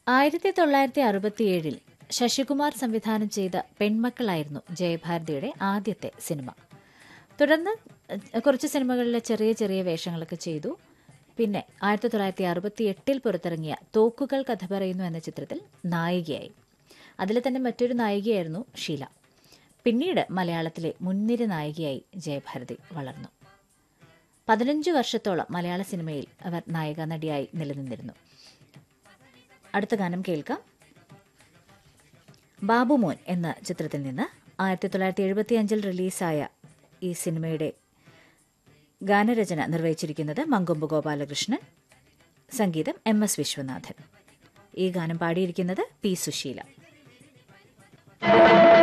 ആയിരത്തി തൊള്ളായിരത്തി അറുപത്തിയേഴിൽ ശശികുമാർ സംവിധാനം ചെയ്ത പെൺമക്കളായിരുന്നു ജയഭാരതിയുടെ ആദ്യത്തെ സിനിമ തുടർന്ന് കുറച്ച് സിനിമകളിലെ ചെറിയ ചെറിയ വേഷങ്ങളൊക്കെ ചെയ്തു പിന്നെ ആയിരത്തി തൊള്ളായിരത്തി അറുപത്തി എട്ടിൽ പുറത്തിറങ്ങിയ തോക്കുകൾ കഥ പറയുന്നു എന്ന ചിത്രത്തിൽ നായികയായി അതിൽ തന്നെ മറ്റൊരു നായികയായിരുന്നു ഷീല പിന്നീട് മലയാളത്തിലെ മുൻനിര നായികയായി ജയഭാരതി വളർന്നു പതിനഞ്ച് വർഷത്തോളം മലയാള സിനിമയിൽ അവർ നായിക നടിയായി നിലനിന്നിരുന്നു അടുത്ത ഗാനം കേൾക്കാം ബാബുമോൻ എന്ന ചിത്രത്തിൽ നിന്ന് ആയിരത്തി തൊള്ളായിരത്തി എഴുപത്തി അഞ്ചിൽ റിലീസായ ഈ സിനിമയുടെ ഗാനരചന നിർവഹിച്ചിരിക്കുന്നത് മങ്കൊമ്പ് ഗോപാലകൃഷ്ണൻ സംഗീതം എം എസ് വിശ്വനാഥൻ ഈ ഗാനം പാടിയിരിക്കുന്നത് പി സുശീല